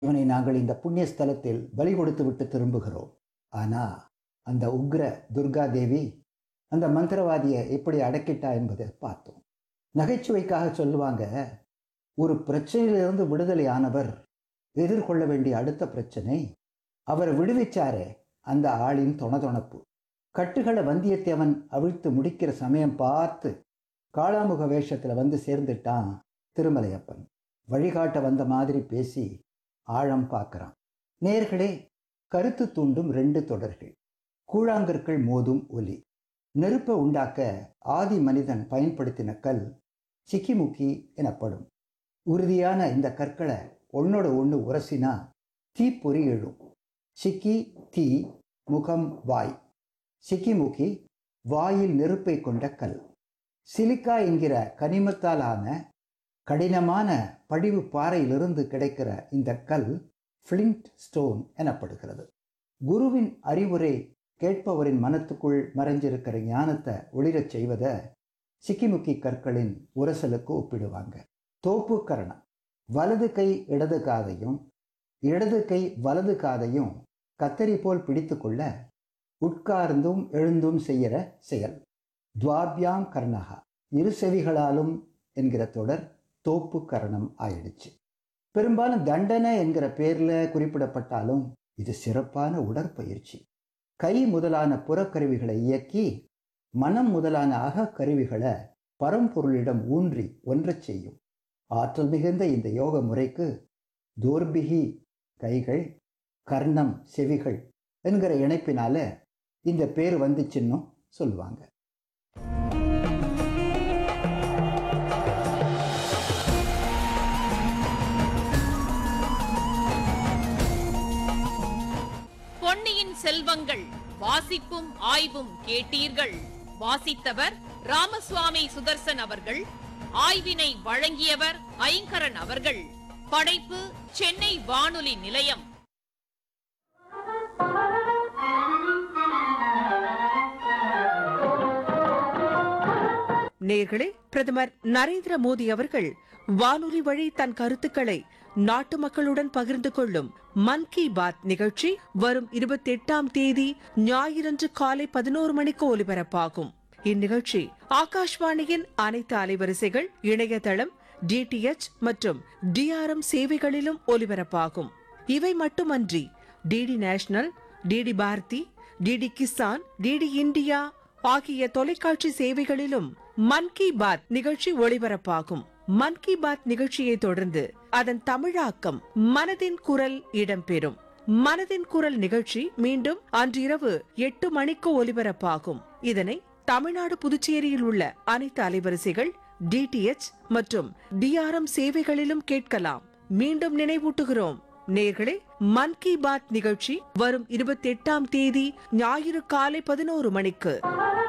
இவனை நாங்கள் இந்த புண்ணிய ஸ்தலத்தில் பலி கொடுத்து விட்டு திரும்புகிறோம் ஆனா அந்த உக்ர துர்கா தேவி அந்த மந்திரவாதியை எப்படி அடக்கிட்டா என்பதை பார்த்தோம் நகைச்சுவைக்காக சொல்லுவாங்க ஒரு பிரச்சனையிலிருந்து விடுதலை ஆனவர் எதிர்கொள்ள வேண்டிய அடுத்த பிரச்சனை அவரை விடுவிச்சாரே அந்த ஆளின் தொணதொணப்பு கட்டுகளை வந்தியத்தேவன் அவிழ்த்து முடிக்கிற சமயம் பார்த்து காளாமுக வேஷத்தில் வந்து சேர்ந்துட்டான் திருமலையப்பன் வழிகாட்ட வந்த மாதிரி பேசி ஆழம் பார்க்கறான் நேர்களே கருத்து தூண்டும் ரெண்டு தொடர்கள் கூழாங்கற்கள் மோதும் ஒலி நெருப்பை உண்டாக்க ஆதி மனிதன் பயன்படுத்தின கல் சிக்கிமுக்கி எனப்படும் உறுதியான இந்த கற்களை ஒன்னோட ஒன்று உரசினா தீப்பொறி எழும் சிக்கி தீ முகம் வாய் சிக்கிமுக்கி வாயில் நெருப்பை கொண்ட கல் சிலிக்கா என்கிற கனிமத்தால் ஆன கடினமான படிவு பாறையிலிருந்து கிடைக்கிற இந்த கல் ஃப்ளிண்ட் ஸ்டோன் எனப்படுகிறது குருவின் அறிவுரை கேட்பவரின் மனத்துக்குள் மறைஞ்சிருக்கிற ஞானத்தை ஒளிரச் செய்வதை சிக்கிமுக்கி கற்களின் உரசலுக்கு ஒப்பிடுவாங்க தோப்பு கரணம் வலது கை இடது காதையும் இடது கை வலது காதையும் கத்தரி போல் பிடித்து கொள்ள உட்கார்ந்தும் எழுந்தும் செய்கிற செயல் துவாபியாம் கர்ணகா இரு செவிகளாலும் என்கிற தொடர் தோப்பு கரணம் ஆயிடுச்சு பெரும்பாலும் தண்டனை என்கிற பேர்ல குறிப்பிடப்பட்டாலும் இது சிறப்பான உடற்பயிற்சி கை முதலான புறக்கருவிகளை இயக்கி மனம் முதலான அகக்கருவிகளை பரம்பொருளிடம் ஊன்றி ஒன்றச் செய்யும் ஆற்றல் மிகுந்த இந்த யோக முறைக்கு தோர்பிகி கைகள் கர்ணம் செவிகள் என்கிற இணைப்பினால இந்த பேர் வந்துச்சுன்னு சொல்லுவாங்க பொன்னியின் செல்வங்கள் வாசிப்பும் ஆய்வும் கேட்டீர்கள் வாசித்தவர் ராமசுவாமி சுதர்சன் அவர்கள் ஆய்வினை வழங்கியவர் ஐங்கரன் அவர்கள் படைப்பு சென்னை வானொலி நிலையம் நேர்களே பிரதமர் நரேந்திர மோடி அவர்கள் வானொலி வழி தன் கருத்துக்களை நாட்டு மக்களுடன் பகிர்ந்து கொள்ளும் மன் கி பாத் நிகழ்ச்சி வரும் இருபத்தி எட்டாம் தேதி ஞாயிறன்று காலை பதினோரு மணிக்கு ஒலிபரப்பாகும் இந்நிகழ்ச்சி ஆகாஷ்வாணியின் அனைத்து அலைவரிசைகள் இணையதளம் டிடிஎச் மற்றும் டிஆர்எம் சேவைகளிலும் ஒலிபரப்பாகும் இவை மட்டுமன்றி DD national DD Bharati DD Kisan DD India ஆகிய தொலைக்காட்சி சேவைகளிலும் மன் கி பாத் நிகழ்ச்சி ஒளிபரப்பாகும் மன் கி பாத் நிகழ்ச்சியை தொடர்ந்து அதன் தமிழாக்கம் மனதின் குரல் இடம்பெறும் மனதின் குரல் நிகழ்ச்சி மீண்டும் அன்றிரவு எட்டு மணிக்கு ஒலிபரப்பாகும் இதனை தமிழ்நாடு புதுச்சேரியில் உள்ள அனைத்து அலைவரிசைகள் டிடிஎச் மற்றும் டிஆர்எம் சேவைகளிலும் கேட்கலாம் மீண்டும் நினைவூட்டுகிறோம் நேர்களே மன் கி பாத் நிகழ்ச்சி வரும் இருபத்தி எட்டாம் தேதி ஞாயிறு காலை பதினோரு மணிக்கு